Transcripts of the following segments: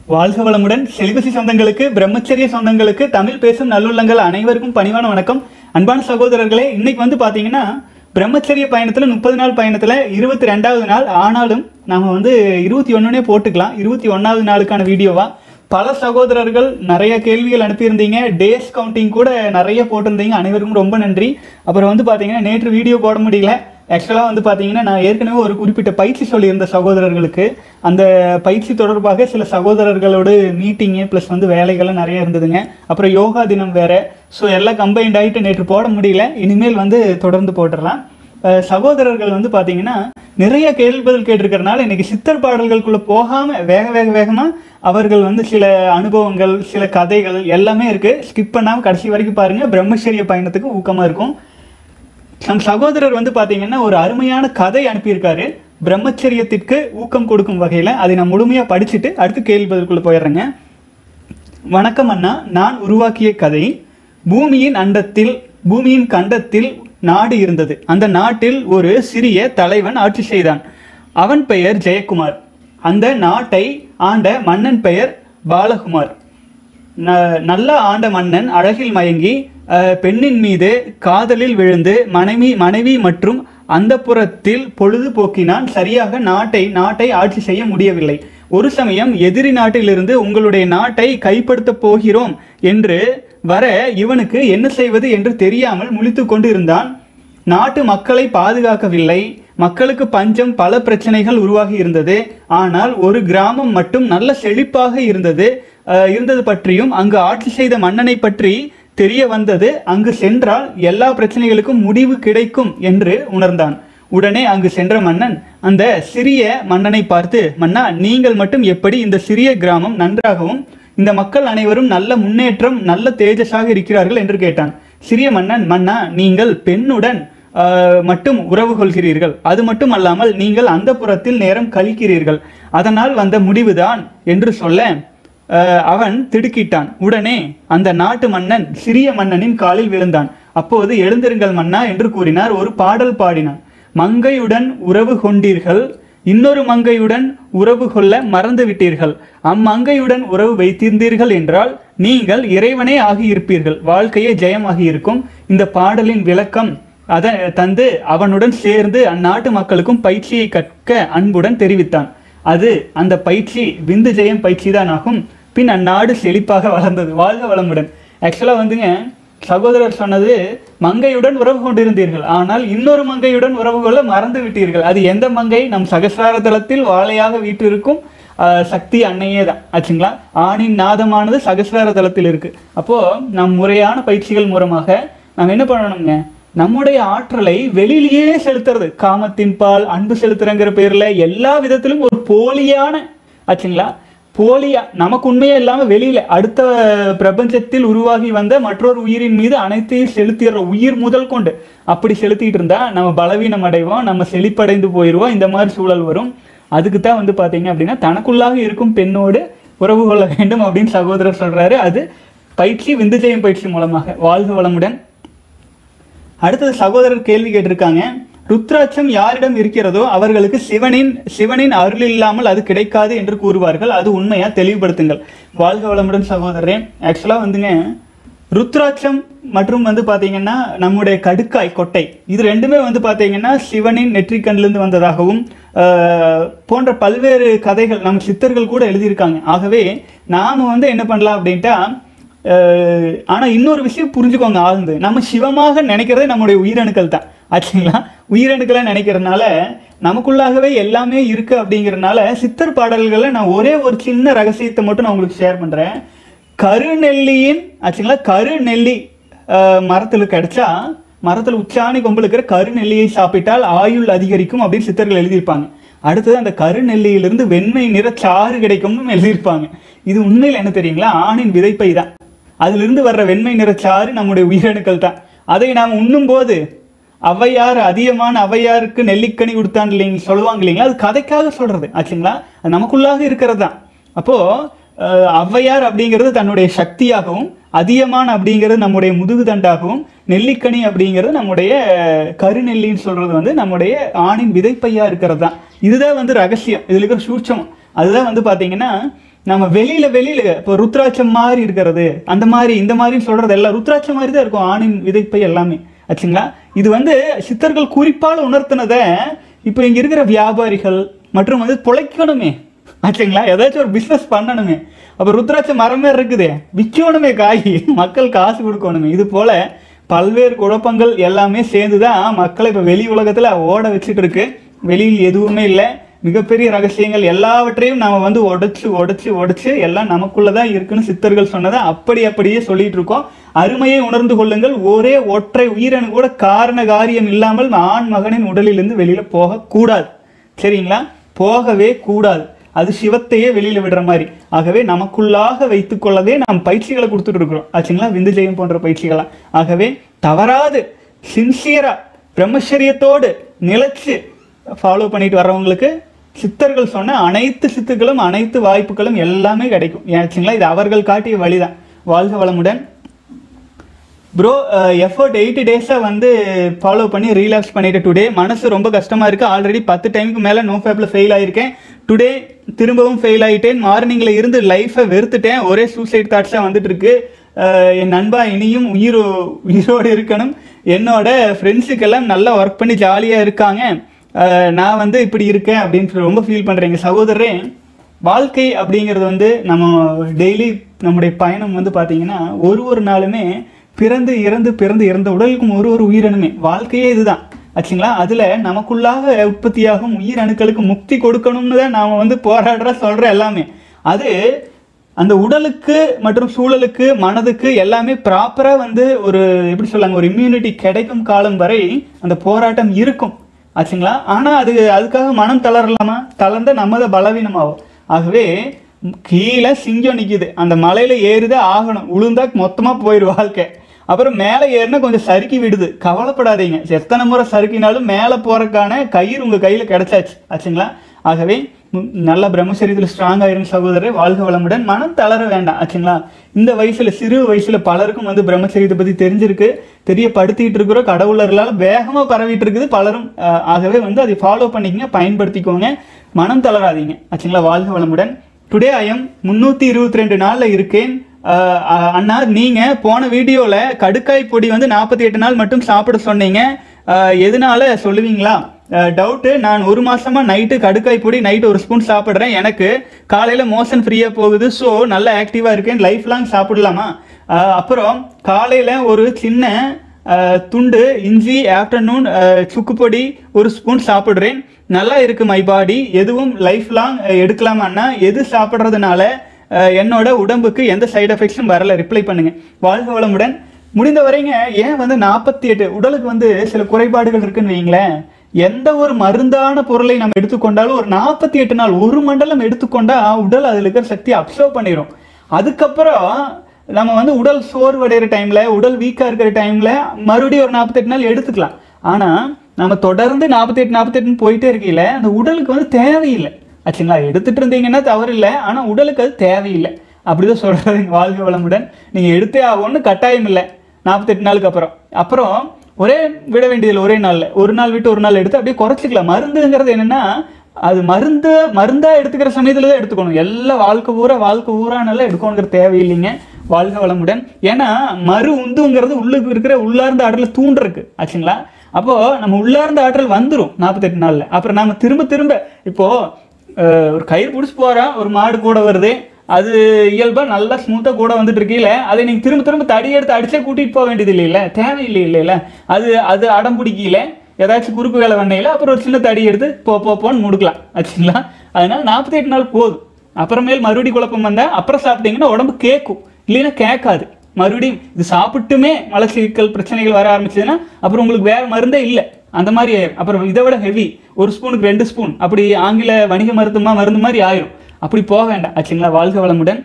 வாழ்க வளமுடன் செலிபசி சொந்தங்களுக்கு பிரம்மச்சரிய சொந்தங்களுக்கு தமிழ் பேசும் நல்லுள்ளங்கள் அனைவருக்கும் பணிவான வணக்கம் அன்பான சகோதரர்களே இன்னைக்கு வந்து பாத்தீங்கன்னா பிரம்மச்சரிய பயணத்துல முப்பது நாள் பயணத்துல இருபத்தி ரெண்டாவது நாள் ஆனாலும் நம்ம வந்து இருபத்தி ஒண்ணுனே போட்டுக்கலாம் இருபத்தி ஒன்னாவது நாளுக்கான வீடியோவா பல சகோதரர்கள் நிறைய கேள்விகள் அனுப்பியிருந்தீங்க டேஸ் கவுண்டிங் கூட நிறைய போட்டிருந்தீங்க அனைவருக்கும் ரொம்ப நன்றி அப்புறம் வந்து பாத்தீங்கன்னா நேற்று வீடியோ போட முடியல ஆக்சுவலாக வந்து பார்த்தீங்கன்னா நான் ஏற்கனவே ஒரு குறிப்பிட்ட பயிற்சி சொல்லியிருந்த சகோதரர்களுக்கு அந்த பயிற்சி தொடர்பாக சில சகோதரர்களோடு மீட்டிங்கு ப்ளஸ் வந்து வேலைகள்லாம் நிறைய இருந்ததுங்க அப்புறம் யோகா தினம் வேற ஸோ எல்லாம் கம்பைன்ட் ஆகிட்டு நேற்று போட முடியல இனிமேல் வந்து தொடர்ந்து போட்டுடலாம் அஹ் சகோதரர்கள் வந்து பார்த்தீங்கன்னா நிறைய கேள்வி பதில் கேட்டிருக்கறனால இன்னைக்கு சித்தர் பாடல்களுக்குள்ள போகாம வேக வேக வேகமா அவர்கள் வந்து சில அனுபவங்கள் சில கதைகள் எல்லாமே இருக்கு ஸ்கிப் பண்ணாம கடைசி வரைக்கும் பாருங்க பிரம்மச்சரிய பயணத்துக்கு ஊக்கமா இருக்கும் நம் சகோதரர் வந்து பாத்தீங்கன்னா ஒரு அருமையான கதை அனுப்பியிருக்காரு பிரம்மச்சரியத்திற்கு ஊக்கம் கொடுக்கும் வகையில அதை நான் முழுமையா படிச்சுட்டு அடுத்து கேள்வி பதிலுக்குள்ள போயிடுறேங்க வணக்கம் அண்ணா நான் உருவாக்கிய கதை பூமியின் அண்டத்தில் பூமியின் கண்டத்தில் நாடு இருந்தது அந்த நாட்டில் ஒரு சிறிய தலைவன் ஆட்சி செய்தான் அவன் பெயர் ஜெயக்குமார் அந்த நாட்டை ஆண்ட மன்னன் பெயர் பாலகுமார் ந- நல்ல ஆண்ட மன்னன் அழகில் மயங்கி அஹ், பெண்ணின் மீது காதலில் விழுந்து மனைவி மனைவி மற்றும் அந்த புறத்தில் பொழுது போக்கினான் சரியாக நாட்டை நாட்டை ஆட்சி செய்ய முடியவில்லை ஒரு சமயம் எதிரி நாட்டிலிருந்து உங்களுடைய நாட்டை கைப்படுத்தப் போகிறோம் என்று வர இவனுக்கு என்ன செய்வது என்று தெரியாமல் முழித்துக் கொண்டு இருந்தான் நாட்டு மக்களை பாதுகாக்கவில்லை மக்களுக்கு பஞ்சம் பல பிரச்சனைகள் உருவாகி இருந்தது ஆனால் ஒரு கிராமம் மட்டும் நல்ல செழிப்பாக இருந்தது அஹ், இருந்தது பற்றியும் அங்கு ஆட்சி செய்த மன்னனை பற்றி தெரிய வந்தது அங்கு சென்றால் எல்லா பிரச்சனைகளுக்கும் முடிவு கிடைக்கும் என்று உணர்ந்தான் உடனே அங்கு சென்ற மன்னன் அந்த சிறிய மன்னனை பார்த்து மன்னா நீங்கள் மட்டும் எப்படி இந்த சிறிய கிராமம் நன்றாகவும் இந்த மக்கள் அனைவரும் நல்ல முன்னேற்றம் நல்ல தேஜஸாக இருக்கிறார்கள் என்று கேட்டான் சிறிய மன்னன் மன்னா நீங்கள் பெண்ணுடன் ஆஹ், மட்டும் உறவு கொள்கிறீர்கள் அது மட்டும் அல்லாமல் நீங்கள் அந்த புறத்தில் நேரம் கழிக்கிறீர்கள் அதனால் வந்த முடிவுதான் என்று சொல்ல ஆஹ், அவன் திடுக்கிட்டான் உடனே அந்த நாட்டு மன்னன் சிறிய மன்னனின் காலில் விழுந்தான் அப்போது எழுந்திருங்கள் மன்னா என்று கூறினார் ஒரு பாடல் பாடினான் மங்கையுடன் உறவு கொண்டீர்கள் இன்னொரு மங்கையுடன் உறவு கொள்ள மறந்து விட்டீர்கள் அம்மங்கையுடன் உறவு வைத்திருந்தீர்கள் என்றால் நீங்கள் இறைவனே ஆகியிருப்பீர்கள் வாழ்க்கையே ஜெயமாகி இருக்கும் இந்த பாடலின் விளக்கம் அதை தந்து அவனுடன் சேர்ந்து அந்நாட்டு மக்களுக்கும் பயிற்சியை கற்க அன்புடன் தெரிவித்தான் அது அந்த பயிற்சி விந்து ஜெயம் பயிற்சி தான் ஆகும் பின் அந்நாடு செழிப்பாக வளர்ந்தது வாழ்க வளமுடன் ஆக்சுவலாக வந்துங்க சகோதரர் சொன்னது மங்கையுடன் உறவு கொண்டிருந்தீர்கள் ஆனால் இன்னொரு மங்கையுடன் உறவு கொள்ள மறந்து விட்டீர்கள் அது எந்த மங்கை நம் சகசிரார தலத்தில் வாழையாக வீட்டிருக்கும் ஆஹ், சக்தி அன்னையே தான் ஆச்சுங்களா ஆணின் நாதமானது சகசிரார தலத்தில் இருக்கு அப்போ நம் முறையான பயிற்சிகள் மூலமாக நாம் என்ன பண்ணணுங்க நம்முடைய ஆற்றலை வெளியிலேயே செலுத்துறது காமத்தின் பால் அன்பு செலுத்துறங்கிற பேர்ல எல்லா விதத்திலும் ஒரு போலியான ஆச்சுங்களா போலியா நமக்கு உண்மையே இல்லாம வெளியில அடுத்த பிரபஞ்சத்தில் உருவாகி வந்த மற்றொரு உயிரின் மீது அனைத்தையும் செலுத்திடுற உயிர் முதல் கொண்டு அப்படி செலுத்திட்டு இருந்தா நம்ம பலவீனம் அடைவோம் நம்ம செழிப்படைந்து போயிடுவோம் இந்த மாதிரி சூழல் வரும் அதுக்கு தான் வந்து பாத்தீங்க அப்படின்னா தனக்குள்ளாக இருக்கும் பெண்ணோடு உறவு கொள்ள வேண்டும் அப்படின்னு சகோதரர் சொல்றாரு அது பயிற்சி விந்துஜெயம் பயிற்சி மூலமாக வாழ்க வளமுடன் அடுத்தது சகோதரர் கேள்வி கேட்டிருக்காங்க ருத்ராட்சம் யாரிடம் இருக்கிறதோ அவர்களுக்கு சிவனின் சிவனின் அருள் இல்லாமல் அது கிடைக்காது என்று கூறுவார்கள் அது உண்மையா தெளிவுபடுத்துங்கள் வாழ்க வளமுடன் சகோதரரே ஆக்சுவலா வந்துங்க ருத்ராட்சம் மற்றும் வந்து பாத்தீங்கன்னா நம்முடைய கடுக்காய் கொட்டை இது ரெண்டுமே வந்து பாத்தீங்கன்னா சிவனின் நெற்றிக்கண்ணிலிருந்து வந்ததாகவும் ஆஹ், போன்ற பல்வேறு கதைகள் நம்ம சித்தர்கள் கூட எழுதியிருக்காங்க ஆகவே நாம வந்து என்ன பண்ணலாம் அப்படின்ட்டா அஹ் ஆனா இன்னொரு விஷயம் புரிஞ்சுக்கோங்க ஆழ்ந்து நம்ம சிவமாக நினைக்கிறதே நம்முடைய உயிரணுக்கள் தான் ஆச்சுங்களா உயிரணுக்களை நினைக்கிறதுனால நமக்குள்ளாகவே எல்லாமே இருக்கு அப்படிங்கறதுனால சித்தர் பாடல்களை நான் ஒரே ஒரு சின்ன ரகசியத்தை மட்டும் நான் உங்களுக்கு ஷேர் பண்றேன் கருநெல்லியின் ஆச்சுங்களா கருநெல்லி அஹ், மரத்துல கிடைச்சா மரத்துல உச்சாணி கொம்பு இருக்கிற கருநெல்லியை சாப்பிட்டால் ஆயுள் அதிகரிக்கும் அப்படின்னு சித்தர்கள் எழுதியிருப்பாங்க அடுத்தது அந்த கருநெல்லியிலிருந்து வெண்மை நிற சாறு கிடைக்கும்னு எழுதியிருப்பாங்க இது உண்மையில் என்ன தெரியுங்களா ஆணின் விதைப்பை தான் அதிலிருந்து வர்ற வெண்மை நிற சாறு நம்முடைய உயிரணுக்கள் தான் அதை நாம் உண்ணும்போது ஔவையார் அதிகமான ஔவையாருக்கு நெல்லிக்கனி கொடுத்தான் இல்லைங்க சொல்லுவாங்க இல்லைங்களா அது கதைக்காக சொல்றது ஆச்சுங்களா அது நமக்குள்ளாக இருக்கிறது தான் அப்போ அஹ், ஔவையார் அப்படிங்கிறது தன்னுடைய சக்தியாகவும் அதியமான் அப்படிங்கிறது நம்முடைய முதுகு தண்டாகவும் நெல்லிக்கனி அப்படிங்கிறது நம்முடைய கருநெல்லின்னு சொல்றது வந்து நம்முடைய ஆணின் விதைப்பையா இருக்கிறது தான் இதுதான் வந்து ரகசியம் இதுல இருக்கிற சூட்சமம் அதுதான் வந்து பாத்தீங்கன்னா நம்ம வெளியில வெளியில இப்போ ருத்ராட்சம் மாதிரி இருக்கிறது அந்த மாதிரி இந்த மாதிரி சொல்றது எல்லாம் ருத்ராட்சம் மாதிரி தான் இருக்கும் ஆணின் விதைப்பை எல்லாமே ஆச்சுங்களா இது வந்து சித்தர்கள் குறிப்பால் உணர்த்தினதை இப்போ இங்க இருக்கிற வியாபாரிகள் மற்றும் வந்து பொழைக்கணுமே ஆச்சுங்களா ஏதாச்சும் ஒரு பிஸ்னஸ் பண்ணணுமே அப்போ ருத்ராட்ச மரமே இருக்குதே விற்கணுமே காய் மக்கள் காசு கொடுக்கணுமே இது போல பல்வேறு குழப்பங்கள் எல்லாமே சேர்ந்து தான் மக்களை இப்போ வெளி உலகத்தில் ஓட வச்சுட்டு இருக்கு வெளியில் எதுவுமே இல்லை மிகப்பெரிய ரகசியங்கள் எல்லாவற்றையும் நாம வந்து உடைச்சு உடைச்சு உடைச்சு எல்லாம் நமக்குள்ள தான் இருக்குன்னு சித்தர்கள் சொன்னதை அப்படி அப்படியே சொல்லிட்டு இருக்கோம் அருமையை உணர்ந்து கொள்ளுங்கள் ஒரே ஒற்றை உயிரணு கூட காரண காரியம் இல்லாமல் ஆண் மகனின் உடலிலிருந்து வெளியில போகக்கூடாது சரிங்களா போகவே கூடாது அது சிவத்தையே வெளியில விடுற மாதிரி ஆகவே நமக்குள்ளாக வைத்துக்கொள்ளவே நாம் பயிற்சிகளை கொடுத்துட்டு இருக்கிறோம் ஆச்சுங்களா விந்து ஜெயம் போன்ற பயிற்சிகளா ஆகவே தவறாது சின்சியரா பிரம்மச்சரியத்தோடு நிலைச்சு ஃபாலோ பண்ணிட்டு வர்றவங்களுக்கு சித்தர்கள் சொன்ன அனைத்து சித்துக்களும் அனைத்து வாய்ப்புகளும் எல்லாமே கிடைக்கும் ஏச்சுங்களா இது அவர்கள் காட்டிய வழிதான் வாழ்க வளமுடன் ப்ரோ எஃபர்ட் எயிட்டி டேஸாக வந்து ஃபாலோ பண்ணி ரீலாக்ஸ் பண்ணிட்டு டுடே மனசு ரொம்ப கஷ்டமாக இருக்குது ஆல்ரெடி பத்து டைமுக்கு மேலே நோ ஃபேப்பில் ஃபெயில் ஆயிருக்கேன் டுடே திரும்பவும் ஃபெயில் ஆகிட்டேன் மார்னிங்கில் இருந்து லைஃப்பை வெறுத்துட்டேன் ஒரே சூசைட் தாட்ஸாக வந்துட்டு இருக்கு அஹ், என் நண்பா இனியும் உயிரோ உயிரோடு இருக்கணும் என்னோட ஃப்ரெண்ட்ஸுக்கெல்லாம் நல்லா ஒர்க் பண்ணி ஜாலியாக இருக்காங்க அஹ், நான் வந்து இப்படி இருக்கேன் அப்படின்னு சொல்லி ரொம்ப ஃபீல் பண்ணுறேங்க சகோதரரே வாழ்க்கை அப்படிங்கிறது வந்து நம்ம டெய்லி நம்முடைய பயணம் வந்து பார்த்தீங்கன்னா ஒரு ஒரு நாளுமே பிறந்து இறந்து பிறந்து இறந்த உடலுக்கும் ஒரு ஒரு உயிரணுமே வாழ்க்கையே இதுதான் ஆச்சுங்களா அதுல நமக்குள்ளாக உற்பத்தியாகும் உயிர் அணுக்களுக்கு முக்தி கொடுக்கணும்னு தான் நாம வந்து போராடுற சொல்ற எல்லாமே அது அந்த உடலுக்கு மற்றும் சூழலுக்கு மனதுக்கு எல்லாமே ப்ராப்பரா வந்து ஒரு எப்படி சொல்லாங்க ஒரு இம்யூனிட்டி கிடைக்கும் காலம் வரை அந்த போராட்டம் இருக்கும் ஆச்சுங்களா ஆனா அது அதுக்காக மனம் தளரலாமா தளர்ந்த நம்ம தான் பலவீனமாகும் ஆகவே ம், கீழே சிங்கம் நிக்குது அந்த மலையில ஏறிதான் ஆகணும் உளுந்தா மொத்தமா போயிடும் வாழ்க்கை அப்புறம் மேலே ஏறினா கொஞ்சம் சறுக்கி விடுது கவலைப்படாதீங்க எத்தனை முறை சறுக்கினாலும் மேலே போறதுக்கான கயிறு உங்க கையில கிடைச்சாச்சு ஆச்சுங்களா ஆகவே ம், நல்ல பிரம்மச்சரியத்தில் ஸ்ட்ராங் ஆயிரும் சகோதரர் வாழ்க வளமுடன் மனம் தளர வேண்டாம் ஆச்சுங்களா இந்த வயசுல சிறு வயசுல பலருக்கும் வந்து பிரம்மச்சரியத்தை பத்தி தெரிஞ்சிருக்கு தெரியப்படுத்திட்டு இருக்கிற கடவுளர்களால் வேகமா பரவிட்டு இருக்குது பலரும் அஹ், ஆகவே வந்து அதை ஃபாலோ பண்ணிக்கங்க பயன்படுத்திக்கோங்க மனம் தளராதீங்க ஆச்சுங்களா வாழ்க வளமுடன் டுடே ஐஎம் முந்நூற்றி இருபத்தி ரெண்டு நாளில் இருக்கேன் அஹ், அஹ், அண்ணா நீங்கள் போன வீடியோவில் கடுக்காய் பொடி வந்து நாற்பத்தி எட்டு நாள் மட்டும் சாப்பிட சொன்னீங்க அஹ், எதனால சொல்லுவீங்களா டவுட்டு நான் ஒரு மாசமா நைட்டு கடுக்காய் பொடி நைட்டு ஒரு ஸ்பூன் சாப்பிட்றேன் எனக்கு காலையில் மோஷன் ஃப்ரீயாக போகுது ஸோ நல்லா ஆக்டிவாக இருக்கேன் லைஃப் லாங் சாப்பிடலாமா அஹ், அப்புறம் காலையில் ஒரு சின்ன அஹ், துண்டு இஞ்சி ஆஃப்டர்நூன் சுக்கு பொடி ஒரு ஸ்பூன் சாப்பிட்றேன் நல்லா இருக்கு மை பாடி எதுவும் லைஃப் லாங் எடுக்கலாமான்னா எது சாப்பிட்றதுனால அஹ், என்னோட உடம்புக்கு எந்த சைடு எஃபெக்ட்ஸும் வரல ரிப்ளை பண்ணுங்க வாழ்க வளமுடன் முடிந்த வரைங்க ஏன் வந்து நாற்பத்தி எட்டு உடலுக்கு வந்து சில குறைபாடுகள் இருக்குன்னு வைங்களேன் எந்த ஒரு மருந்தான பொருளை நம்ம எடுத்துக்கொண்டாலும் ஒரு நாற்பத்தி எட்டு நாள் ஒரு மண்டலம் எடுத்துக்கொண்டா உடல் அதில் இருக்கிற சக்தியை அப்சர்வ் பண்ணிடும் அதுக்கப்புறம் நம்ம வந்து உடல் சோர்வடைகிற டைம்ல உடல் வீக்கா இருக்கிற டைம்ல மறுபடியும் ஒரு நாற்பத்தெட்டு நாள் எடுத்துக்கலாம் ஆனா நம்ம தொடர்ந்து நாற்பத்தெட்டு நாற்பத்தெட்டுன்னு போயிட்டே இருக்கையில அந்த உடலுக்கு வந்து தேவையில்லை ஆச்சுங்களா எடுத்துட்டு இருந்தீங்கன்னா தவறு இல்லை ஆனா உடலுக்கு அது தேவையில்லை அப்படிதான் சொல்றது வாழ்க வளமுடன் நீங்க எடுத்தே ஆகும்னு கட்டாயம் இல்லை நாற்பத்தெட்டு நாளுக்கு அப்புறம் அப்புறம் ஒரே விட வேண்டியதில்லை ஒரே நாள்ல ஒரு நாள் விட்டு ஒரு நாள் எடுத்து அப்படியே குறைச்சிக்கலாம் மருந்துங்கிறது என்னன்னா அது மருந்து மருந்தா எடுத்துக்கிற சமயத்துல தான் எடுத்துக்கணும் எல்லா வாழ்க்கை பூரா வாழ்க்கை பூரா நல்லா எடுக்கணுங்கிற தேவையில்லைங்க வாழ்க வளமுடன் ஏன்னா மறு உந்துங்கிறது உள்ளுக்கு இருக்கிற உள்ளார்ந்த ஆற்றலை தூண்டுறக்கு ஆச்சுங்களா அப்போ நம்ம உள்ளார்ந்த ஆற்றல் வந்துரும் நாற்பத்தெட்டு நாள்ல அப்புறம் நாம திரும்ப திரும்ப இப்போ அஹ், ஒரு கயிறு பிடிச்சி போறோம் ஒரு மாடு கூட வருது அது இயல்பா நல்லா ஸ்மூத்தா கூட வந்துட்டு இருக்கீல அதை நீங்க திரும்ப திரும்ப தடி எடுத்து அடிச்சே கூட்டிட்டு போக வேண்டியது இல்லைல்ல தேவையில்லை இல்லைல்ல அது அது அடம் பிடிக்கல ஏதாச்சும் குறுக்கு வேலை வண்ணையில அப்புறம் ஒரு சின்ன தடி எடுத்து போ போ போன்னு முடுக்கலாம் ஆச்சுங்களா அதனால நாற்பத்தி எட்டு நாள் போதும் அப்புறமேல் மறுபடி குழப்பம் வந்தா அப்புறம் சாப்பிட்டீங்கன்னா உடம்பு கேட்கும் இல்லைன்னா கேட்காது மறுபடியும் இது சாப்பிட்டுமே மலச்சிக்கல் பிரச்சனைகள் வர ஆரம்பிச்சதுன்னா அப்புறம் உங்களுக்கு வேற மருந்தே இல்லை அந்த மாதிரி ஆயிரும் அப்புறம் இதை விட ஹெவி ஒரு ஸ்பூனுக்கு ரெண்டு ஸ்பூன் அப்படி ஆங்கில வணிக மருத்துவமா மருந்து மாதிரி ஆயிரும் அப்படி போக வேண்டாம் ஆச்சுங்களா வாழ்க வளமுடன்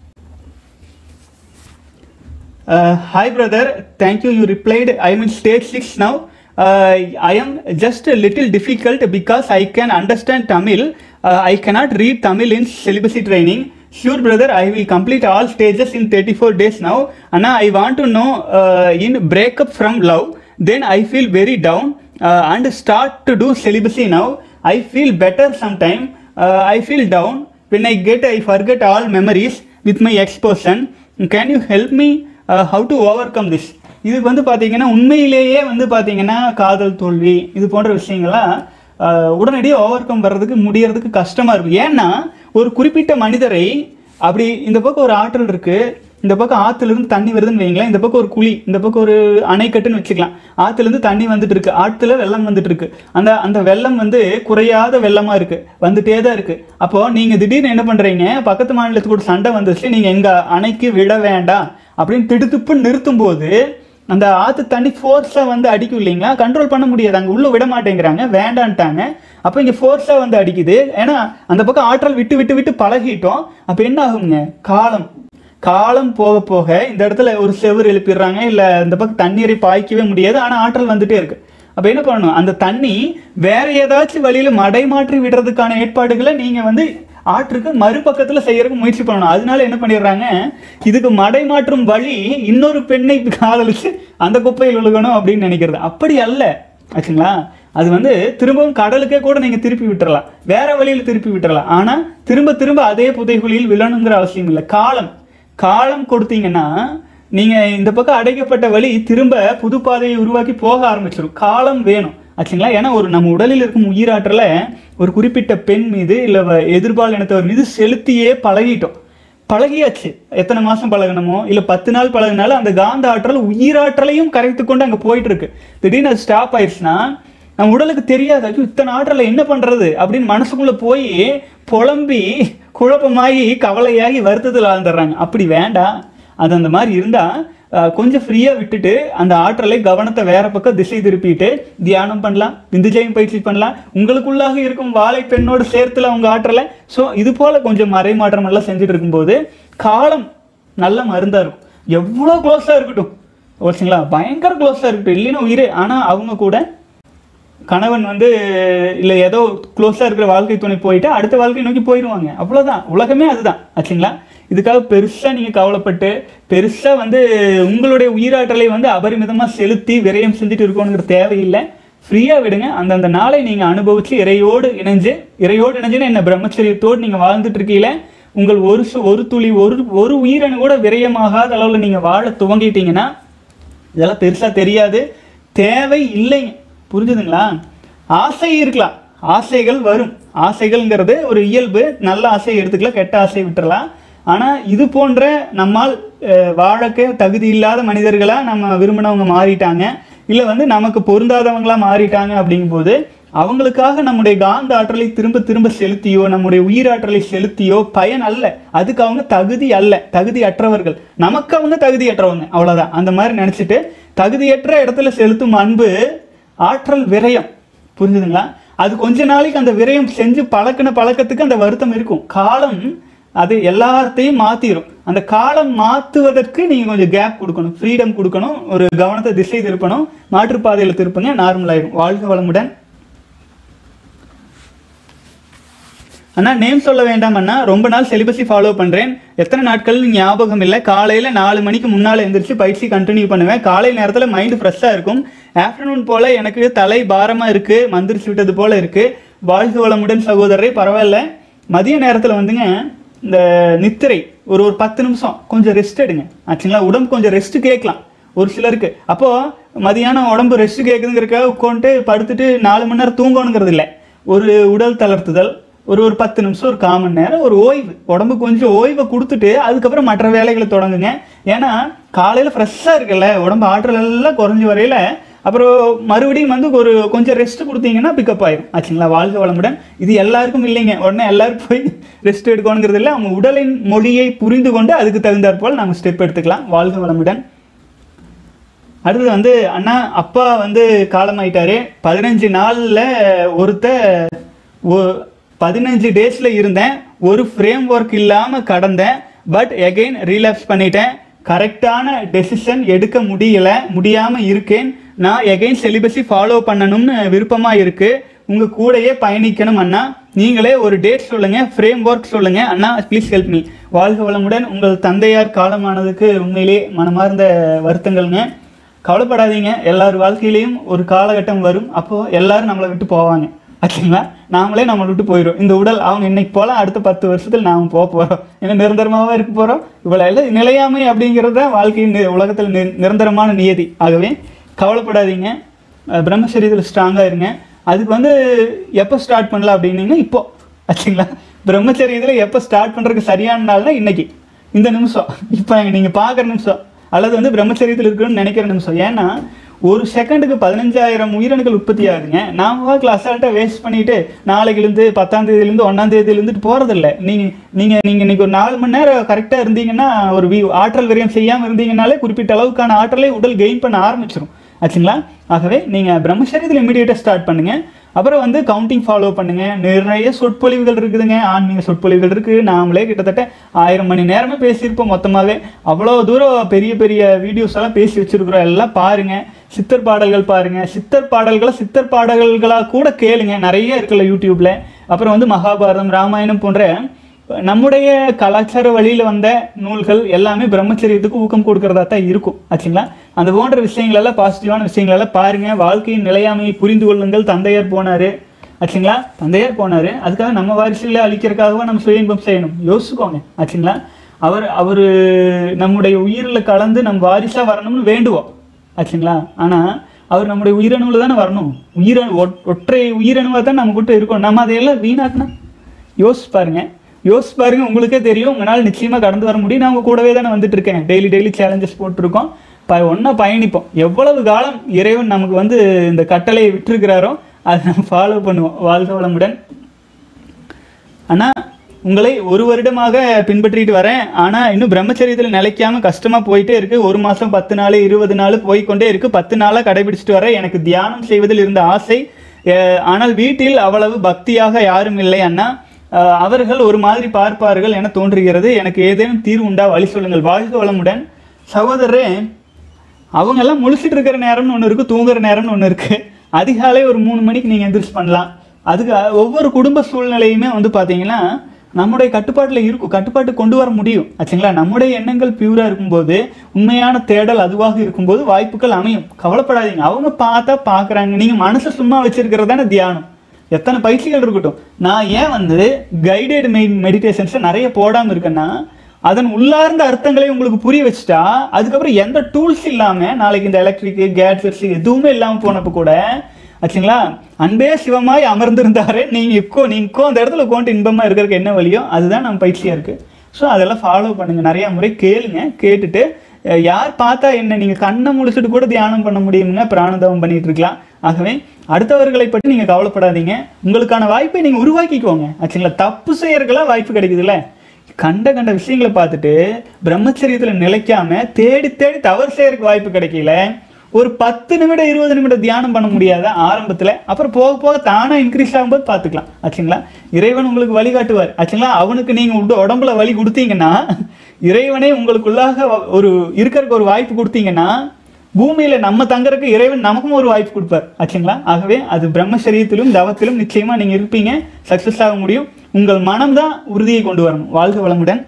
Uh, hi brother, thank you. You replied. I am in stage six now. Uh, I am just a little difficult because I can understand Tamil. Uh, I cannot read Tamil in celibacy training. Sure, brother, I will complete all stages in 34 days now. Anna, I want to know uh, in breakup from love, then I feel very down uh, and start to do celibacy now. I feel better sometime. Uh, I feel down. when I get I forget all memories with my ex person can you help me uh, how to overcome this இதுக்கு வந்து பார்த்தீங்கன்னா உண்மையிலேயே வந்து பார்த்தீங்கன்னா காதல் தோல்வி இது போன்ற விஷயங்கள்லாம் ஆஹ், உடனடியாக ஓவர் கம் வர்றதுக்கு முடியறதுக்கு கஷ்டமாக இருக்கும் ஏன்னா ஒரு குறிப்பிட்ட மனிதரை அப்படி இந்த பக்கம் ஒரு ஆற்றல் இருக்கு இந்த பக்கம் ஆத்துல இருந்து தண்ணி வருதுன்னு வைங்களேன் இந்த பக்கம் ஒரு குழி இந்த பக்கம் ஒரு அணைக்கட்டுன்னு வச்சுக்கலாம் ஆத்துல இருந்து தண்ணி வந்துட்டு இருக்கு ஆத்துல வெள்ளம் வந்துட்டு இருக்கு அந்த அந்த வெள்ளம் வந்து குறையாத வெள்ளமா இருக்கு வந்துட்டே தான் இருக்கு அப்போ நீங்க திடீர்னு என்ன பண்றீங்க பக்கத்து மாநிலத்துக்கு கூட சண்டை வந்துச்சு நீங்க எங்க அணைக்கு விட வேண்டாம் அப்படின்னு திடுத்துப்பு நிறுத்தும் போது அந்த ஆத்து தண்ணி ஃபோர்ஸாக வந்து அடிக்கும் இல்லைங்களா கண்ட்ரோல் பண்ண முடியாது அங்கே உள்ள விட மாட்டேங்கிறாங்க வேண்டான்ட்டாங்க அப்போ இங்கே ஃபோர்ஸாக வந்து அடிக்குது ஏன்னா அந்த பக்கம் ஆற்றல் விட்டு விட்டு விட்டு பழகிட்டோம் அப்போ என்ன ஆகுங்க காலம் காலம் போக போக இந்த இடத்துல ஒரு செவுரு எழுப்பிடுறாங்க இல்லை இந்த பக்கம் தண்ணீரை பாய்க்கவே முடியாது ஆனால் ஆற்றல் வந்துட்டே இருக்கு அப்போ என்ன பண்ணணும் அந்த தண்ணி வேற ஏதாச்சும் வழியில மடை மாற்றி விடுறதுக்கான ஏற்பாடுகளை நீங்க வந்து ஆற்றுக்கு மறுபக்கத்துல செய்யறதுக்கு முயற்சி பண்ணணும் அதனால என்ன பண்ணிடுறாங்க இதுக்கு மடை மாற்றும் வழி இன்னொரு பெண்ணை காதலிச்சு அந்த குப்பையில் விழுகணும் அப்படின்னு நினைக்கிறது அப்படி அல்ல ஆச்சுங்களா அது வந்து திரும்பவும் கடலுக்கே கூட நீங்க திருப்பி விட்டுறலாம் வேற வழியில திருப்பி விட்டுறலாம் ஆனா திரும்ப திரும்ப அதே புதைகுழியில் விழணுங்கிற அவசியம் இல்லை காலம் காலம் கொடுத்தீங்கன்னா நீங்க இந்த பக்கம் அடைக்கப்பட்ட வழி திரும்ப புது பாதையை உருவாக்கி போக ஆரம்பிச்சிடும் காலம் வேணும் ஆச்சுங்களா ஏன்னா ஒரு நம்ம உடலில் இருக்கும் உயிராற்றலை ஒரு குறிப்பிட்ட பெண் மீது இல்லை வ- எதிர்பால் இனத்தவர் மீது செலுத்தியே பழகிட்டோம் பழகியாச்சு எத்தனை மாசம் பழகணுமோ இல்லை பத்து நாள் பழகினாலும் அந்த காந்த ஆற்றல் உயிராற்றலையும் கரைத்து கொண்டு அங்கே போயிட்டு இருக்கு திடீர்னு அது ஸ்டாப் ஆயிடுச்சுன்னா நம்ம உடலுக்கு தெரியாது ஐயோ இத்தனை ஆற்றலை என்ன பண்றது அப்படின்னு மனசுக்குள்ள போய் புலம்பி குழப்பமாகி கவலையாகி வருத்தத்தில் ஆழ்ந்துடுறாங்க அப்படி வேண்டாம் அது அந்த மாதிரி இருந்தா அஹ், கொஞ்சம் ஃப்ரீயாக விட்டுட்டு அந்த ஆற்றலை கவனத்தை வேற பக்கம் திசை திருப்பிட்டு தியானம் பண்ணலாம் விந்துஜயம் பயிற்சி பண்ணலாம் உங்களுக்குள்ளாக இருக்கும் வாழை பெண்ணோடு சேர்த்துல அவங்க ஆற்றலை ஸோ இது போல கொஞ்சம் மறைமாற்றம் எல்லாம் செஞ்சுட்டு இருக்கும்போது காலம் நல்ல மருந்தா இருக்கும் எவ்வளோ க்ளோஸாக இருக்கட்டும் ஓகேங்களா பயங்கர க்ளோஸாக இருக்கட்டும் இல்லைன்னா உயிரே ஆனால் அவங்க கூட கணவன் வந்து இல்லை ஏதோ க்ளோஸாக இருக்கிற வாழ்க்கை துணை போயிட்டு அடுத்த வாழ்க்கை நோக்கி போயிடுவாங்க அவ்வளோதான் உலகமே அதுதான் ஆச்சுங்களா இதுக்காக பெருசாக நீங்கள் கவலைப்பட்டு பெருசாக வந்து உங்களுடைய உயிராற்றலை வந்து அபரிமிதமாக செலுத்தி விரயம் செஞ்சுட்டு இருக்கணுங்கிற தேவையில்லை ஃப்ரீயாக விடுங்க அந்தந்த நாளை நீங்கள் அனுபவித்து இறையோடு இணைஞ்சு இறையோடு இணைஞ்சுன்னா என்ன பிரம்மச்சரியத்தோடு நீங்கள் வாழ்ந்துட்டு இருக்கீங்கள உங்கள் ஒரு சு- ஒரு துளி ஒரு ஒரு உயிரணு கூட விரயமாகாத அளவில் நீங்கள் வாழ துவங்கிட்டீங்கன்னா இதெல்லாம் பெருசா தெரியாது தேவை இல்லைங்க புரிஞ்சுதுங்களா ஆசை இருக்கலாம் ஆசைகள் வரும் ஆசைகள்ங்கிறது ஒரு இயல்பு நல்ல ஆசையை எடுத்துக்கலாம் கெட்ட ஆசையை விட்டுறலாம் ஆனா இது போன்ற நம்மால் அஹ், வாழக்க தகுதி இல்லாத மனிதர்களா நம்ம விரும்பினவங்க மாறிட்டாங்க இல்ல வந்து நமக்கு பொருந்தாதவங்களா மாறிட்டாங்க அப்படிங்கும்போது அவங்களுக்காக நம்முடைய காந்த ஆற்றலை திரும்ப திரும்ப செலுத்தியோ நம்முடைய உயிராற்றலை செலுத்தியோ பயன் அல்ல அதுக்கு அவங்க தகுதி அல்ல தகுதி அற்றவர்கள் நமக்கு அவங்க தகுதியற்றவங்க அவ்வளவுதான் அந்த மாதிரி நினைச்சிட்டு தகுதியற்ற இடத்துல செலுத்தும் அன்பு ஆற்றல் விரயம் புரிஞ்சுதுங்களா அது கொஞ்ச நாளைக்கு அந்த விரயம் செஞ்சு பழக்கின பழக்கத்துக்கு அந்த வருத்தம் இருக்கும் காலம் அது எல்லாத்தையும் மாத்திரும் அந்த காலம் மாத்துவதற்கு நீங்க கொஞ்சம் கேப் கொடுக்கணும் ஃப்ரீடம் கொடுக்கணும் ஒரு கவனத்தை திசை திருப்பணும் மாற்றுப்பாதையில திருப்புங்க நார்மல் ஆயிடும் வாழ்க வளமுடன் அண்ணா நேம் சொல்ல வேண்டாம் அண்ணா ரொம்ப நாள் செலிபஸை ஃபாலோ பண்றேன் எத்தனை நாட்கள் ஞாபகம் இல்லை காலையில நாலு மணிக்கு முன்னால எந்திரிச்சு பயிற்சி கண்டினியூ பண்ணுவேன் காலை நேரத்துல மைண்ட் ஃப்ரெஷ்ஷா இருக்கும் ஆஃப்டர்நூன் போல எனக்கு தலை பாரமா இருக்கு மந்திரிச்சு விட்டது போல இருக்கு வாழ்க வளமுடன் சகோதரரே பரவாயில்ல மதிய நேரத்துல வந்துங்க இந்த நித்திரை ஒரு ஒரு பத்து நிமிஷம் கொஞ்சம் ரெஸ்ட் எடுங்க ஆச்சுங்களா உடம்பு கொஞ்சம் ரெஸ்ட் கேட்கலாம் ஒரு சிலருக்கு அப்போ மதியானம் உடம்பு ரெஸ்ட் கேட்குதுங்கிறக்காக உட்காந்துட்டு படுத்துட்டு நாலு மணி நேரம் தூங்கணுங்கிறது இல்லை ஒரு உடல் தளர்த்துதல் ஒரு ஒரு பத்து நிமிஷம் ஒரு கால் மணி நேரம் ஒரு ஓய்வு உடம்பு கொஞ்சம் ஓய்வை கொடுத்துட்டு அதுக்கப்புறம் மற்ற வேலைகளை தொடங்குங்க ஏன்னா காலையில் ஃப்ரெஷ்ஷாக இருக்குல்ல உடம்பு ஆற்றல் எல்லாம் குறைஞ்ச வரையில அப்புறம் மறுபடியும் வந்து ஒரு கொஞ்சம் ரெஸ்ட் கொடுத்தீங்கன்னா பிக்கப் ஆயிடும் ஆச்சுங்களா வாழ்க வளமுடன் இது எல்லாருக்கும் இல்லைங்க உடனே எல்லாரும் போய் ரெஸ்ட் எடுக்கணுங்கிறது இல்லை அவங்க உடலின் மொழியை புரிந்து கொண்டு அதுக்கு தகுந்தாற் போல் நம்ம ஸ்டெப் எடுத்துக்கலாம் வாழ்க வளமுடன் அடுத்தது வந்து அண்ணா அப்பா வந்து காலமாயிட்டாரு பதினஞ்சு நாள்ல ஒருத்த ஒ- பதினஞ்சு டேஸ்ல இருந்தேன் ஒரு ஃப்ரேம் ஒர்க் இல்லாம கடந்தேன் பட் எகைன் ரீலாப்ஸ் பண்ணிட்டேன் கரெக்டான டெசிஷன் எடுக்க முடியல முடியாம இருக்கேன் நான் எகைன் செலிபஸை ஃபாலோ பண்ணணும்னு விருப்பமா இருக்கு உங்க கூடயே பயணிக்கணும் அண்ணா நீங்களே ஒரு டேட் சொல்லுங்க ஃப்ரேம் ஒர்க் சொல்லுங்க அண்ணா ப்ளீஸ் ஹெல்ப் மீ வாழ்க வளமுடன் உங்கள் தந்தையார் காலமானதுக்கு உண்மையிலே மனமார்ந்த வருத்தங்கள்ங்க கவலைப்படாதீங்க எல்லார் வாழ்க்கையிலையும் ஒரு காலகட்டம் வரும் அப்போ எல்லாரும் நம்மளை விட்டு போவாங்க ஆச்சுங்களா நாமளே நம்மளை விட்டு போயிடும் இந்த உடல் அவங்க இன்னைக்கு போகலாம் அடுத்த பத்து வருஷத்தில் நாம் போக போகிறோம் ஏன்னா நிரந்தரமாகவே இருக்க போகிறோம் இவ்வளோ எல்லாம் நிலையாமை அப்படிங்கிறது தான் வாழ்க்கையின் நி- உலகத்தில் நி- நிரந்தரமான நியதி ஆகவே கவலைப்படாதீங்க அஹ் பிரம்மச்சரியத்தில் ஸ்ட்ராங்காக இருங்க அதுக்கு வந்து எப்போ ஸ்டார்ட் பண்ணலாம் அப்படின்னீங்கன்னா இப்போ ஆச்சுங்களா பிரம்மச்சரியத்தில் எப்போ ஸ்டார்ட் பண்ணுறதுக்கு சரியான நாள்னா இன்னைக்கு இந்த நிமிஷம் இப்போ நீங்கள் பார்க்குற நிமிஷம் அல்லது வந்து பிரம்மச்சரியத்தில் இருக்கணும்னு நினைக்கிற நிமிஷம் ஏன்னா ஒரு செகண்டுக்கு பதினஞ்சாயிரம் உயிரணுக்கள் உற்பத்தி ஆகுதுங்க நாம வாக்கில் அசால்ட்டாக வேஸ்ட் பண்ணிட்டு நாளைக்குலேருந்து பத்தாம் தேதியிலேருந்து ஒன்றாம் தேதியிலேருந்து போகிறதில்ல நீங்கள் நீங்கள் நீங்கள் இன்னைக்கு ஒரு நாலு மணி நேரம் கரெக்டாக இருந்தீங்கன்னா ஒரு வி ஆற்றல் விரயம் செய்யாமல் இருந்தீங்கனாலே குறிப்பிட்ட அளவுக்கான ஆற்றலை உடல் கெயின் பண்ண ஆரம்பிச்சிடும் ஆச்சுங்களா ஆகவே நீங்கள் பிரம்மச்சரியத்தில் இமீடியட்டாக ஸ்டார்ட் பண்ணுங்க அப்புறம் வந்து கவுண்டிங் ஃபாலோ பண்ணுங்க நிறைய சொற்பொழிவுகள் இருக்குதுங்க ஆன்மீக சொற்பொழிவுகள் இருக்கு நாமளே கிட்டத்தட்ட ஆயிரம் மணி நேரமே பேசியிருப்போம் மொத்தமாகவே அவ்வளோ தூரம் பெரிய பெரிய வீடியோஸ் எல்லாம் பேசி வச்சிருக்கிறோம் எல்லாம் பாருங்க சித்தர் பாடல்கள் பாருங்க சித்தர் பாடல்களை சித்தர் பாடல்களாக கூட கேளுங்க நிறைய இருக்குல்ல யூடியூப்ல அப்புறம் வந்து மகாபாரதம் ராமாயணம் போன்ற நம்முடைய கலாச்சார வழியில் வந்த நூல்கள் எல்லாமே பிரம்மச்சரியத்துக்கு ஊக்கம் கொடுக்கறதா தான் இருக்கும் ஆச்சுங்களா அந்த போன்ற விஷயங்கள் எல்லாம் பாசிட்டிவான விஷயங்கள் எல்லாம் பாருங்க வாழ்க்கையின் நிலையாமையை புரிந்து கொள்ளுங்கள் தந்தையார் போனாரு ஆச்சுங்களா தந்தையார் போனாரு அதுக்காக நம்ம வாரிசுகளை அழிக்கிறதுக்காகவா நம்ம சுய இன்பம் செய்யணும் யோசிச்சுக்கோங்க ஆச்சுங்களா அவர் அவர் நம்முடைய உயிரில் கலந்து நம் வாரிசா வரணும்னு வேண்டுவோம் ஆச்சுங்களா ஆனா அவர் நம்முடைய உயிரணுவில் தானே வரணும் உயிரணு ஒட்- ஒற்றை உயிரணுவாக தான் நம்ம கிட்ட இருக்கணும் நம்ம அதையெல்லாம் வீணாக்கினா யோசிச்சு பாருங்க யோசிச்சு பாருங்க உங்களுக்கே தெரியும் உங்களால் நிச்சயமா கடந்து வர முடியும் நான் உங்க கூடவே தானே வந்துட்டு இருக்கேன் டெய்லி டெய்லி சேலஞ்சஸ் போட்டிருக்கோம் ப ஒன்றா பயணிப்போம் எவ்வளவு காலம் இறைவன் நமக்கு வந்து இந்த கட்டளையை விட்டிருக்கிறாரோ அதை நம்ம ஃபாலோ பண்ணுவோம் வாழ்க வளமுடன் ஆனா உங்களை ஒரு வருடமாக பின்பற்றிட்டு வரேன் ஆனா இன்னும் பிரம்மச்சரியத்தில் நிலைக்காம கஷ்டமா போயிட்டே இருக்கு ஒரு மாசம் பத்து நாள் இருபது நாள் போய்க்கொண்டே இருக்கு பத்து நாளா கடைபிடிச்சிட்டு வரேன் எனக்கு தியானம் செய்வதில் இருந்த ஆசை அஹ், ஆனால் வீட்டில் அவ்வளவு பக்தியாக யாரும் இல்லை அண்ணா அஹ், அவர்கள் ஒரு மாதிரி பார்ப்பார்கள் என தோன்றுகிறது எனக்கு ஏதேனும் தீர்வு உண்டா வழி சொல்லுங்கள் வாழ்க வளமுடன் சகோதரரே அவங்க எல்லாம் முழிச்சிட்டு இருக்கிற நேரம்னு ஒன்று இருக்கு தூங்குற நேரம்னு ஒன்று இருக்கு அதிகாலை ஒரு மூணு மணிக்கு நீங்கள் எந்திரிச்சு பண்ணலாம் அதுக்கு அ- ஒவ்வொரு குடும்ப சூழ்நிலையுமே வந்து பார்த்தீங்கன்னா நம்முடைய கட்டுப்பாட்டில் இருக்கும் கட்டுப்பாட்டு கொண்டு வர முடியும் ஆச்சுங்களா நம்முடைய எண்ணங்கள் பியூரா இருக்கும்போது உண்மையான தேடல் அதுவாக இருக்கும்போது வாய்ப்புகள் அமையும் கவலைப்படாதீங்க அவங்க பார்த்தா பார்க்குறாங்க நீங்கள் மனசை சும்மா வச்சிருக்கிறது தானே தியானம் எத்தனை பயிற்சிகள் இருக்கட்டும் நான் ஏன் வந்து கைடட் மெயின் மெடிடேஷன்ஸை நிறைய போடாமல் இருக்கேன்னா அதன் உள்ளார்ந்த அர்த்தங்களை உங்களுக்கு புரிய வச்சுட்டா அதுக்கப்புறம் எந்த டூல்ஸ் இல்லாமல் நாளைக்கு இந்த எலக்ட்ரிக் கேட்ஜெட்ஸ் எதுவுமே இல்லாமல் போனப்போ கூட ஆச்சுங்களா அன்பே சிவமாய் அமர்ந்திருந்தாரு நீங்கள் இப்போ நீங்க அந்த இடத்துல உட்காந்து இன்பமாக இருக்கிறதுக்கு என்ன வழியோ அதுதான் நம்ம பயிற்சியாக இருக்குது ஸோ அதெல்லாம் ஃபாலோ பண்ணுங்க நிறைய முறை கேளுங்க கேட்டுட்டு அஹ், யார் பார்த்தா என்ன நீங்கள் கண்ணை முழிச்சிட்டு கூட தியானம் பண்ண முடியுங்க பிராணதவம் பண்ணிட்டு இருக்கலாம் ஆகவே அடுத்தவர்களை பற்றி நீங்கள் கவலைப்படாதீங்க உங்களுக்கான வாய்ப்பை நீங்கள் உருவாக்கிக்கோங்க ஆச்சுங்களா தப்பு செய்யறதுக்கெல்லாம் வாய்ப்பு கிடைக்குதுல்ல கண்ட கண்ட விஷயங்களை பார்த்துட்டு பிரம்மச்சரியத்தில் நிலைக்காம தேடி தேடி தவறு செய்யறதுக்கு வாய்ப்பு கிடைக்கல ஒரு பத்து நிமிடம் இருபது நிமிடம் தியானம் பண்ண முடியாத ஆரம்பத்தில் அப்புறம் போக போக தானா இன்க்ரீஸ் ஆகும்போது பார்த்துக்கலாம் ஆச்சுங்களா இறைவன் உங்களுக்கு வழிகாட்டுவார் ஆச்சுங்களா அவனுக்கு நீங்கள் உட உடம்புல வழி கொடுத்தீங்கன்னா இறைவனே உங்களுக்குள்ளாக ஒரு இருக்கிறதுக்கு ஒரு வாய்ப்பு கொடுத்தீங்கன்னா பூமியில நம்ம தங்கறதுக்கு இறைவன் நமக்கும் ஒரு வாய்ப்பு கொடுப்பார் ஆச்சுங்களா ஆகவே அது பிரம்மச்சரியத்திலும் தவத்திலும் நிச்சயமா நீங்க இருப்பீங்க சக்சஸ் ஆக முடியும் உங்கள் மனம்தான் உறுதியை கொண்டு வரணும் வாழ்க வளமுடன்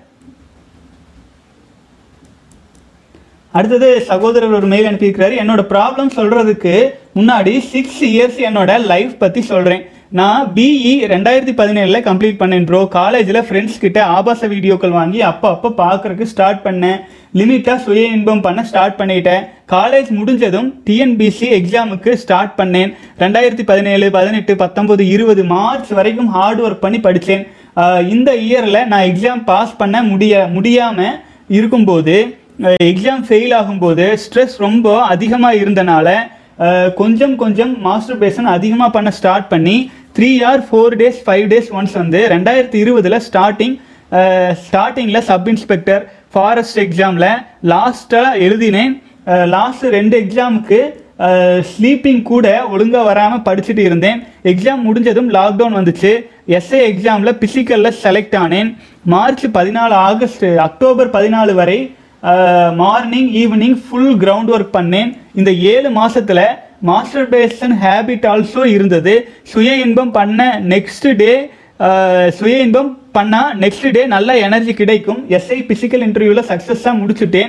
அடுத்தது சகோதரர் ஒரு மெயில் அனுப்பியிருக்கிறாரு என்னோட ப்ராப்ளம் சொல்றதுக்கு முன்னாடி சிக்ஸ் இயர்ஸ் என்னோட லைஃப் பத்தி சொல்றேன் நான் பிஇ ரெண்டாயிரத்தி பதினேழுல கம்ப்ளீட் பண்ணேன் ப்ரோ காலேஜில் ஃப்ரெண்ட்ஸ் கிட்ட ஆபாச வீடியோக்கள் வாங்கி அப்போ அப்போ பார்க்கறதுக்கு ஸ்டார்ட் பண்ணேன் லிமிட்டாக சுய இன்பம் பண்ண ஸ்டார்ட் பண்ணிட்டேன் காலேஜ் முடிஞ்சதும் டிஎன்பிசி எக்ஸாமுக்கு ஸ்டார்ட் பண்ணேன் ரெண்டாயிரத்தி பதினேழு பதினெட்டு பத்தொன்பது இருபது மார்ச் வரைக்கும் ஹார்ட் ஒர்க் பண்ணி படித்தேன் இந்த இயரில் நான் எக்ஸாம் பாஸ் பண்ண முடிய முடியாமல் இருக்கும்போது எக்ஸாம் ஃபெயில் ஆகும்போது ஸ்ட்ரெஸ் ரொம்ப அதிகமாக இருந்தனால அஹ், கொஞ்சம் கொஞ்சம் மாஸ்டர் பேசன் அதிகமாக பண்ண ஸ்டார்ட் பண்ணி three or four days five days once வந்து ரெண்டாயிரத்தி இருபதில் ஸ்டார்டிங் ஸ்டார்டிங்கில் சப் இன்ஸ்பெக்டர் ஃபாரஸ்ட் எக்ஸாமில் லாஸ்ட்டாக எழுதினேன் லாஸ்ட் ரெண்டு எக்ஸாமுக்கு ஸ்லீப்பிங் கூட ஒழுங்காக வராமல் படிச்சுட்டு இருந்தேன் எக்ஸாம் முடிஞ்சதும் லாக்டவுன் வந்துச்சு எஸ்ஏ எக்ஸாமில் பிசிக்கலில் செலக்ட் ஆனேன் மார்ச் பதினாலு ஆகஸ்ட் அக்டோபர் பதினாலு வரை morning evening full ground work பண்ணேன் இந்த ஏழு மாசத்துல மாஸ்டர் பேசன் ஹேபிட் ஆல்சோ இருந்தது சுய இன்பம் பண்ண நெக்ஸ்ட் டே சுய இன்பம் பண்ணா நெக்ஸ்ட் டே நல்ல எனர்ஜி கிடைக்கும் எஸ்ஐ பிசிக்கல் இன்டர்வியூவில் சக்ஸஸாக முடிச்சுட்டேன்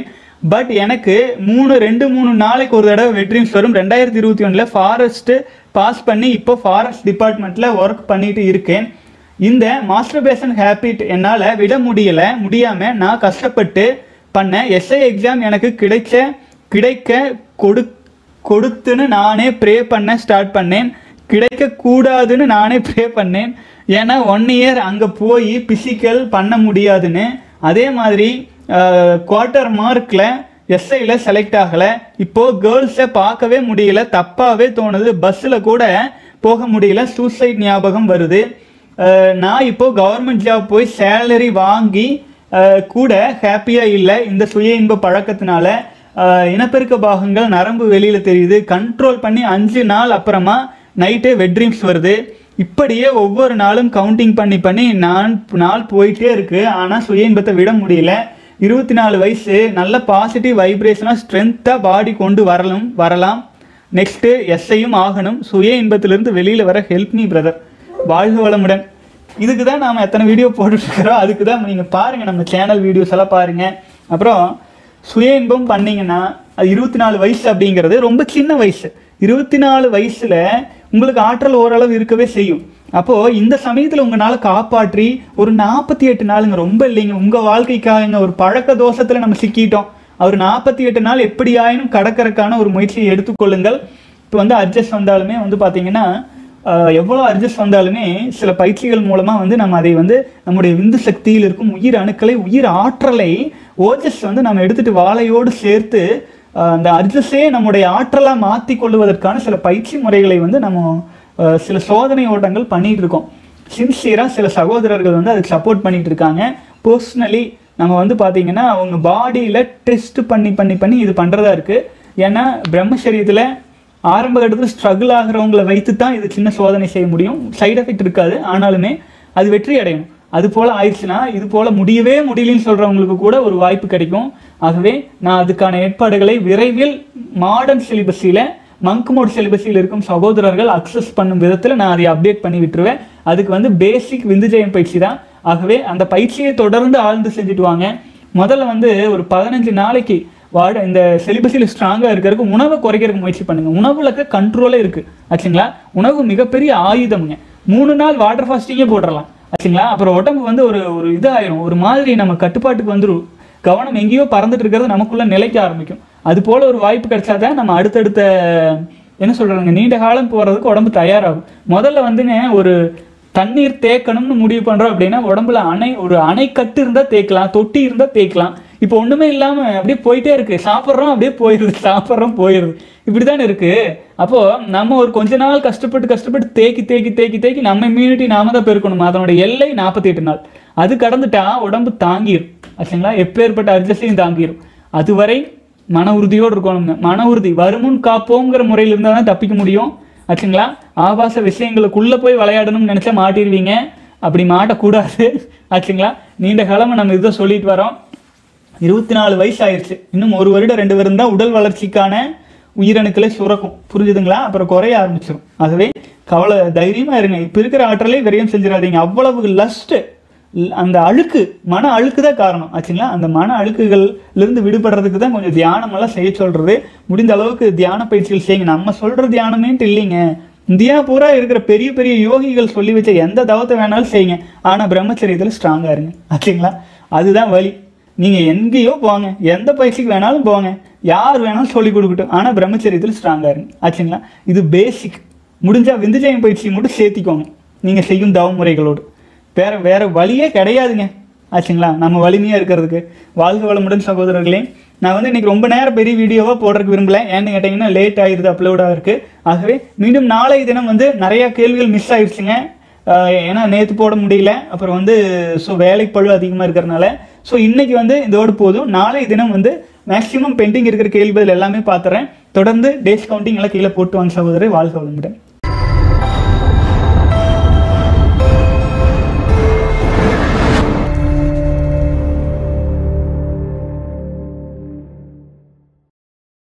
பட் எனக்கு மூணு ரெண்டு மூணு நாளைக்கு ஒரு தடவை வெட்ரீம்ஸ் வரும் ரெண்டாயிரத்தி இருபத்தி ஒன்றில் ஃபாரஸ்ட் பாஸ் பண்ணி இப்போ ஃபாரஸ்ட் டிபார்ட்மெண்ட்டில் ஒர்க் பண்ணிட்டு இருக்கேன் இந்த மாஸ்டர்பேஷன் ஹேபிட் என்னால் விட முடியல முடியாமல் நான் கஷ்டப்பட்டு பண்ண எஸ்ஐ எக்ஸாம் எனக்கு கிடைச்ச கிடைக்க கொடு கொடுத்துன்னு நானே ப்ரே பண்ண ஸ்டார்ட் பண்ணேன் கிடைக்க கூடாதுன்னு நானே ப்ரே பண்ணேன் ஏன்னா ஒன் இயர் அங்கே போய் பிசிக்கல் பண்ண முடியாதுன்னு அதே மாதிரி குவார்ட்டர் மார்க்கில் எஸ்ஐயில் செலக்ட் ஆகலை இப்போது கேர்ள்ஸை பார்க்கவே முடியல தப்பாகவே தோணுது பஸ்ஸில் கூட போக முடியல சூசைட் ஞாபகம் வருது அஹ், நான் இப்போ கவர்மெண்ட் ஜாப் போய் சேலரி வாங்கி அஹ், கூட ஹாப்பியாக இல்லை இந்த சுய இன்ப பழக்கத்தினால அஹ், இனப்பெருக்க பாகங்கள் நரம்பு வெளியில் தெரியுது கண்ட்ரோல் பண்ணி அஞ்சு நாள் அப்புறமா நைட்டே வெட் ட்ரீம்ஸ் வருது இப்படியே ஒவ்வொரு நாளும் கவுண்டிங் பண்ணி பண்ணி நான் நாள் போயிட்டே இருக்கு ஆனால் சுய இன்பத்தை விட முடியல இருபத்தி நாலு வயசு நல்ல பாசிட்டிவ் வைப்ரேஷனாக ஸ்ட்ரென்த்தாக பாடி கொண்டு வரலாம் வரலாம் நெக்ஸ்ட்டு எஸ்ஐயும் ஆகணும் சுய இன்பத்திலிருந்து வெளியில் வர ஹெல்ப் மீ பிரதர் வாழ்க வளமுடன் இதுக்கு தான் நாம் எத்தனை வீடியோ போட்டுட்ருக்கிறோம் அதுக்கு தான் நீங்கள் பாருங்கள் நம்ம சேனல் வீடியோஸ் எல்லாம் பாருங்கள் அப்புறம் சுய இன்பம் பண்ணீங்கன்னா அது இருபத்தி நாலு வயசு அப்படிங்கிறது ரொம்ப சின்ன வயசு இருபத்தி நாலு வயசில் உங்களுக்கு ஆற்றல் ஓரளவு இருக்கவே செய்யும் அப்போது இந்த சமயத்தில் உங்களால் காப்பாற்றி ஒரு நாற்பத்தி எட்டு நாளுங்க ரொம்ப இல்லைங்க உங்கள் வாழ்க்கைக்காகங்க ஒரு பழக்க தோஷத்தில் நம்ம சிக்கிட்டோம் அவர் நாற்பத்தி எட்டு நாள் எப்படி ஆயினும் கடக்கறக்கான ஒரு முயற்சியை எடுத்துக்கொள்ளுங்கள் இப்போ வந்து அட்ஜஸ்ட் வந்தாலுமே வந்து பார்த்தீங்கன்னா ஆஹ், எவ்வளோ அட்ஜஸ்ட் வந்தாலுமே சில பயிற்சிகள் மூலமாக வந்து நம்ம அதை வந்து நம்முடைய விந்து சக்தியில் இருக்கும் உயிர் அணுக்களை உயிர் ஆற்றலை ஓஜஸ் வந்து நம்ம எடுத்துட்டு வாழையோடு சேர்த்து ஆஹ், அந்த அர்ஜஸே நம்முடைய ஆற்றலாக மாற்றி கொள்வதற்கான சில பயிற்சி முறைகளை வந்து நம்ம ஆஹ், சில சோதனை ஓட்டங்கள் பண்ணிட்டு இருக்கோம் சின்சியராக சில சகோதரர்கள் வந்து அதுக்கு சப்போர்ட் பண்ணிட்டு இருக்காங்க பர்சனலி நம்ம வந்து பார்த்தீங்கன்னா அவங்க பாடியில் டெஸ்ட் பண்ணி பண்ணி பண்ணி இது பண்ணுறதா இருக்குது ஏன்னா பிரம்மச்சரியத்தில் ஆரம்ப கட்டத்தில் ஸ்ட்ரகிள் ஆகிறவங்களை வைத்து தான் இது சின்ன சோதனை செய்ய முடியும் சைடு எஃபெக்ட் இருக்காது ஆனாலுமே அது வெற்றி அடையணும் அது போல் ஆயிடுச்சுன்னா இது போல் முடியவே முடியலன்னு சொல்கிறவங்களுக்கு கூட ஒரு வாய்ப்பு கிடைக்கும் ஆகவே நான் அதுக்கான ஏற்பாடுகளை விரைவில் மாடர்ன் சிலிபஸில் மங்க் மோட் சிலிபஸில் இருக்கும் சகோதரர்கள் அக்சஸ் பண்ணும் விதத்தில் நான் அதை அப்டேட் பண்ணி விட்டுருவேன் அதுக்கு வந்து பேசிக் விந்துஜெயம் பயிற்சி தான் ஆகவே அந்த பயிற்சியை தொடர்ந்து ஆழ்ந்து செஞ்சுட்டு வாங்க முதல்ல வந்து ஒரு பதினஞ்சு நாளைக்கு வாட இந்த சிலிபஸில் ஸ்ட்ராங்காக இருக்கிறதுக்கு உணவை குறைக்கிறதுக்கு முயற்சி பண்ணுங்க உணவுல கண்ட்ரோலே இருக்கு ஆச்சுங்களா உணவு மிகப்பெரிய ஆயுதம்ங்க மூணு நாள் வாட்டர் ஃபாஸ்டிங்கே போட்டுடலாம் ஆச்சுங்களா அப்புறம் உடம்பு வந்து ஒரு ஒரு இதாயிரும் ஒரு மாதிரி நம்ம கட்டுப்பாட்டுக்கு வந்துடும் கவனம் எங்கேயோ பறந்துட்டு இருக்கிறது நமக்குள்ள நிலைக்க ஆரம்பிக்கும் அது போல ஒரு வாய்ப்பு கிடைச்சாதான் நம்ம அடுத்தடுத்த என்ன சொல்றாங்க நீண்ட காலம் போறதுக்கு உடம்பு தயாராகும் முதல்ல வந்துங்க ஒரு தண்ணீர் தேக்கணும்னு முடிவு பண்றோம் அப்படின்னா உடம்புல அணை ஒரு அணைக்கட்டு இருந்தா தேக்கலாம் தொட்டி இருந்தா தேக்கலாம் இப்போ ஒண்ணுமே இல்லாம அப்படியே போயிட்டே இருக்கு சாப்பிட்றோம் அப்படியே போயிடுது சாப்பிட்றோம் போயிடுது இப்படிதானே இருக்கு அப்போ நம்ம ஒரு கொஞ்ச நாள் கஷ்டப்பட்டு கஷ்டப்பட்டு தேக்கி தேக்கி தேக்கி தேக்கி நம்ம இம்யூனிட்டி நாம தான் பெருக்கணும் அதனோட எல்லை நாற்பத்தி எட்டு நாள் அது கடந்துட்டா உடம்பு தாங்கிரும் ஆச்சுங்களா எப்பேற்பட்ட அர்ஜஸ்டையும் தாங்கிரும் அதுவரை மன உறுதியோடு இருக்கணுங்க மன உறுதி வருமுன் காப்போங்கிற முறையில் இருந்தால் தான் தப்பிக்க முடியும் ஆச்சுங்களா ஆபாச விஷயங்களுக்குள்ள போய் விளையாடணும்னு நினைச்சா மாட்டிடுவீங்க அப்படி மாட்டக்கூடாது ஆச்சுங்களா நீண்ட காலமா நம்ம இதை சொல்லிட்டு வரோம் இருபத்தி நாலு வயசு ஆயிடுச்சு இன்னும் ஒரு வருடம் ரெண்டு வருடம் தான் உடல் வளர்ச்சிக்கான உயிரணுக்களை சுரக்கும் புரிஞ்சுதுங்களா அப்புறம் குறைய ஆரம்பிச்சிடும் ஆகவே கவலை தைரியமா இருங்க இப்ப இருக்கிற ஆற்றலை விரயம் செஞ்சிடாதீங்க அவ்வளவு லஸ்ட் அந்த அழுக்கு மன அழுக்கு தான் காரணம் ஆச்சுங்களா அந்த மன அழுக்குகள்ல இருந்து விடுபடுறதுக்கு தான் கொஞ்சம் தியானம் எல்லாம் செய்ய சொல்றது முடிந்த அளவுக்கு தியான பயிற்சிகள் செய்யுங்க நம்ம சொல்ற தியானமேன்ட்டு இல்லைங்க இந்தியா பூரா இருக்கிற பெரிய பெரிய யோகிகள் சொல்லி வச்ச எந்த தவத்தை வேணாலும் செய்யுங்க ஆனா பிரம்மச்சரியத்துல ஸ்ட்ராங்கா இருங்க ஆச்சுங்களா அதுதான் வழி நீங்க எங்கேயோ போங்க எந்த பயிற்சிக்கு வேணாலும் போங்க யார் வேணாலும் சொல்லி கொடுக்கட்டும் ஆனா பிரம்மச்சரியத்தில் ஸ்ட்ராங்கா இருங்க ஆச்சுங்களா இது பேசிக் முடிஞ்சா விந்துஜயம் பயிற்சி மட்டும் சேர்த்திக்கோங்க நீங்க செய்யும் தவ முறைகளோடு வேற வேற வழியே கிடையாதுங்க ஆச்சுங்களா நம்ம வலிமையா இருக்கிறதுக்கு வாழ்க வளமுடன் சகோதரர்களே நான் வந்து இன்னைக்கு ரொம்ப நேரம் பெரிய வீடியோவா போடுறதுக்கு விரும்பல ஏன்னு கேட்டீங்கன்னா லேட் ஆயிருது அப்லோட் ஆகிருக்கு ஆகவே மீண்டும் நாளை தினம் வந்து நிறைய கேள்விகள் மிஸ் ஆயிடுச்சுங்க ஆஹ் ஏன்னா நேற்று போட முடியல அப்புறம் வந்து ஸோ வேலை பழு அதிகமாக இருக்கிறனால ஸோ இன்னைக்கு வந்து இதோடு போதும் நாளை தினம் வந்து மேக்ஸிமம் பெண்டிங் இருக்கிற கேள்விகள் எல்லாமே பார்த்துறேன் தொடர்ந்து டேஸ் கவுண்டிங் எல்லாம் கீழே போட்டு வாங்க சகோதரர் வாழ்க வளமுடன்